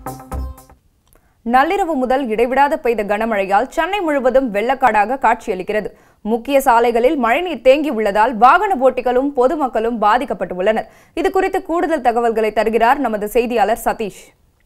நள்ளிரவு முதல் இடைவிடாத பெய்த கனமழையால் சென்னை முழுவதும் வெள்ளக்காடாக காட்சியளிக்கிறது முக்கிய சாலைகளில் மழைநீர் தேங்கி உள்ளதால் வாகன ஓட்டிகளும் பொதுமக்களும் பாதிக்கப்பட்டு உள்ளனர் இது குறித்து கூடுதல் தகவல்களை தருகிறார் நமது செய்தியாளர் சதீஷ்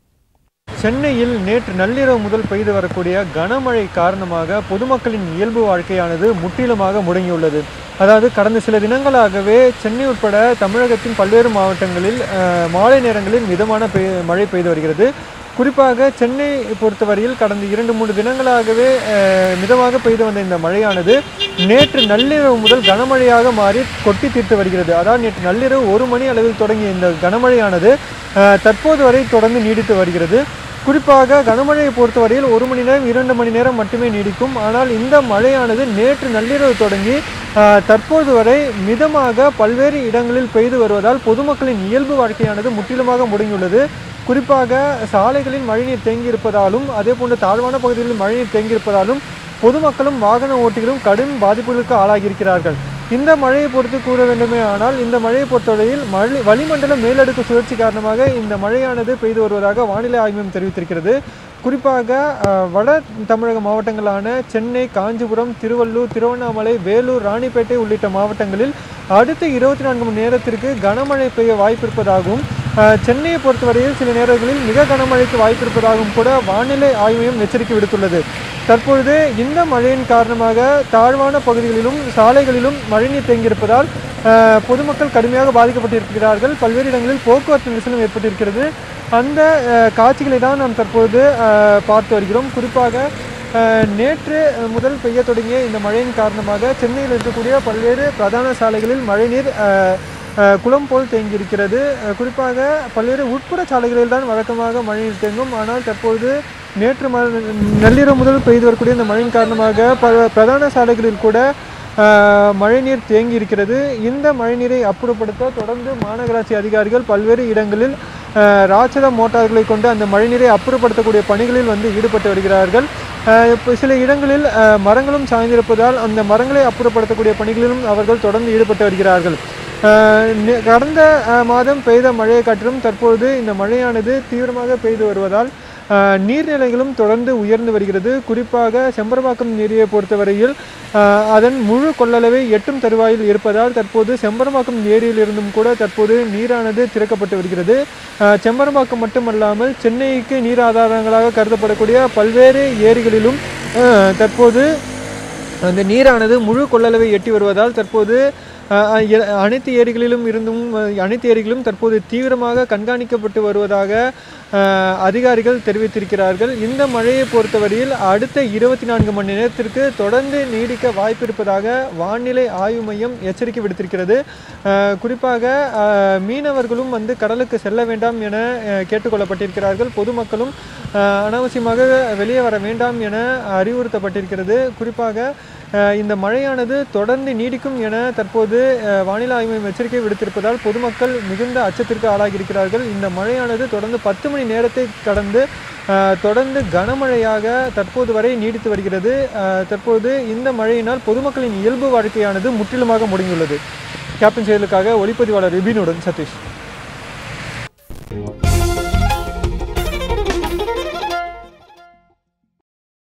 சென்னையில் நேற்று நள்ளிரவு முதல் பெய்து வரக்கூடிய கனமழை காரணமாக பொதுமக்களின் இயல்பு வாழ்க்கையானது முற்றிலுமாக முடங்கியுள்ளது அதாவது கடந்த சில தினங்களாகவே சென்னை உட்பட தமிழகத்தின் பல்வேறு மாவட்டங்களில் அஹ், மாலை நேரங்களில் மிதமான பெய் மழை பெய்து வருகிறது குறிப்பாக சென்னை பொறுத்தவரையில் கடந்த இரண்டு மூன்று தினங்களாகவே அஹ், மிதமாக பெய்து வந்த இந்த மழையானது நேற்று நள்ளிரவு முதல் கனமழையாக மாறி கொட்டி தீர்த்து வருகிறது அதாவது நேற்று நள்ளிரவு ஒரு மணி அளவில் தொடங்கிய இந்த கனமழையானது அஹ், தற்போது வரை தொடர்ந்து நீடித்து வருகிறது குறிப்பாக கனமழையை பொறுத்தவரையில் ஒரு மணி நேரம் இரண்டு மணி நேரம் மட்டுமே நீடிக்கும் ஆனால் இந்த மழையானது நேற்று நள்ளிரவு தொடங்கி ஆஹ், தற்போது வரை மிதமாக பல்வேறு இடங்களில் பெய்து வருவதால் பொதுமக்களின் இயல்பு வாழ்க்கையானது முற்றிலுமாக முடங்கியுள்ளது குறிப்பாக சாலைகளில் மழைநீர் தேங்கியிருப்பதாலும் அதே போன்று தாழ்வான பகுதிகளில் மழைநீர் தேங்கியிருப்பதாலும் பொதுமக்களும் வாகன ஓட்டிகளும் கடும் பாதிப்புகளுக்கு ஆளாகியிருக்கிறார்கள் இந்த மழையை பொறுத்து கூற வேண்டுமே ஆனால் இந்த மழையை பொறுத்தவரையில் மழை வளிமண்டல மேலடுக்கு சுழற்சி காரணமாக இந்த மழையானது பெய்து வருவதாக வானிலை ஆய்வு மையம் தெரிவித்திருக்கிறது குறிப்பாக அஹ், வட தமிழக மாவட்டங்களான சென்னை காஞ்சிபுரம் திருவள்ளூர் திருவண்ணாமலை வேலூர் ராணிப்பேட்டை உள்ளிட்ட மாவட்டங்களில் அடுத்த இருபத்தி நான்கு மணி நேரத்திற்கு கனமழை பெய்ய வாய்ப்பிருப்பதாகவும் அஹ், சென்னையை பொறுத்தவரையில் சில நேரங்களில் மிக கனமழைக்கு வாய்ப்பிருப்பதாகவும் கூட வானிலை ஆய்வு மையம் எச்சரிக்கை விடுத்துள்ளது தற்பொழுது இந்த மழையின் காரணமாக தாழ்வான பகுதிகளிலும் சாலைகளிலும் மழைநீர் தேங்கியிருப்பதால் அஹ், பொதுமக்கள் கடுமையாக பாதிக்கப்பட்டிருக்கிறார்கள் பல்வேறு இடங்களில் போக்குவரத்து நெரிசலும் ஏற்பட்டிருக்கிறது அந்த அஹ், காட்சிகளை தான் நாம் தற்பொழுது அஹ், பார்த்து வருகிறோம் குறிப்பாக அஹ், நேற்று முதல் பெய்ய தொடங்கிய இந்த மழையின் காரணமாக சென்னையில் இருக்கக்கூடிய பல்வேறு பிரதான சாலைகளில் மழைநீர் அஹ், அஹ், குளம் போல் தேங்கியிருக்கிறது அஹ், குறிப்பாக பல்வேறு உட்புற சாலைகளில் தான் வழக்கமாக மழைநீர் தேங்கும் ஆனால் தற்பொழுது நேற்று ம நள்ளிரவு முதல் பெய்து வரக்கூடிய இந்த மழையின் காரணமாக பல பிரதான சாலைகளில் கூட ஆஹ், மழைநீர் தேங்கி இருக்கிறது இந்த மழைநீரை அப்புறப்படுத்த தொடர்ந்து மாநகராட்சி அதிகாரிகள் பல்வேறு இடங்களில் ஆஹ், ராட்சத மோட்டார்களை கொண்டு அந்த மழைநீரை அப்புறப்படுத்தக்கூடிய பணிகளில் வந்து ஈடுபட்டு வருகிறார்கள் ஆஹ், இப்போ சில இடங்களில் ஆஹ், மரங்களும் சாய்ந்திருப்பதால் அந்த மரங்களை அப்புறப்படுத்தக்கூடிய பணிகளிலும் அவர்கள் தொடர்ந்து ஈடுபட்டு வருகிறார்கள் ஆஹ், நெ- கடந்த ஆஹ், மாதம் பெய்த மழையை காட்டிலும் தற்பொழுது இந்த மழையானது தீவிரமாக பெய்து வருவதால் ஆஹ், நீர்நிலைகளும் தொடர்ந்து உயர்ந்து வருகிறது குறிப்பாக செம்பரம்பாக்கம் ஏரியை பொறுத்தவரையில் ஆஹ், அதன் முழு கொள்ளளவை எட்டும் தருவாயில் இருப்பதால் தற்போது செம்பரம்பாக்கம் ஏரியில் இருந்தும் கூட தற்போது நீரானது திறக்கப்பட்டு வருகிறது ஆஹ், செம்பரம்பாக்கம் மட்டுமல்லாமல் சென்னைக்கு நீர் ஆதாரங்களாக கருதப்படக்கூடிய பல்வேறு ஏரிகளிலும் ஆஹ், தற்போது அந்த நீரானது முழு கொள்ளளவை எட்டி வருவதால் தற்போது அஹ், அஹ், எ- அனைத்து ஏரிகளிலும் இருந்தும் அஹ், அனைத்து ஏரிகளிலும் தற்போது தீவிரமாக கண்காணிக்கப்பட்டு வருவதாக அஹ், அதிகாரிகள் தெரிவித்திருக்கிறார்கள் இந்த மழையை பொறுத்தவரையில் அடுத்த இருபத்தி நான்கு மணி நேரத்திற்கு தொடர்ந்து நீடிக்க வாய்ப்பிருப்பதாக வானிலை ஆய்வு மையம் எச்சரிக்கை விடுத்திருக்கிறது அஹ், குறிப்பாக அஹ், மீனவர்களும் வந்து கடலுக்கு செல்ல வேண்டாம் என அஹ், கேட்டுக்கொள்ளப்பட்டிருக்கிறார்கள் பொதுமக்களும் அஹ், அனாவசியமாக வெளியே வர வேண்டாம் என அறிவுறுத்தப்பட்டிருக்கிறது குறிப்பாக அஹ், இந்த மழையானது தொடர்ந்து நீடிக்கும் என தற்போது அஹ், வானிலை ஆய்வு மையம் எச்சரிக்கை விடுத்திருப்பதால் பொதுமக்கள் மிகுந்த அச்சத்திற்கு ஆளாகியிருக்கிறார்கள் இந்த மழையானது தொடர்ந்து பத்து மணி நேரத்தை கடந்து அஹ், தொடர்ந்து கனமழையாக தற்போது வரை நீடித்து வருகிறது அஹ், தற்போது இந்த மழையினால் பொதுமக்களின் இயல்பு வாழ்க்கையானது முற்றிலுமாக முடங்கியுள்ளது கேப்டன் செயலுக்காக ஒளிப்பதிவாளர் விபினுடன் சதீஷ்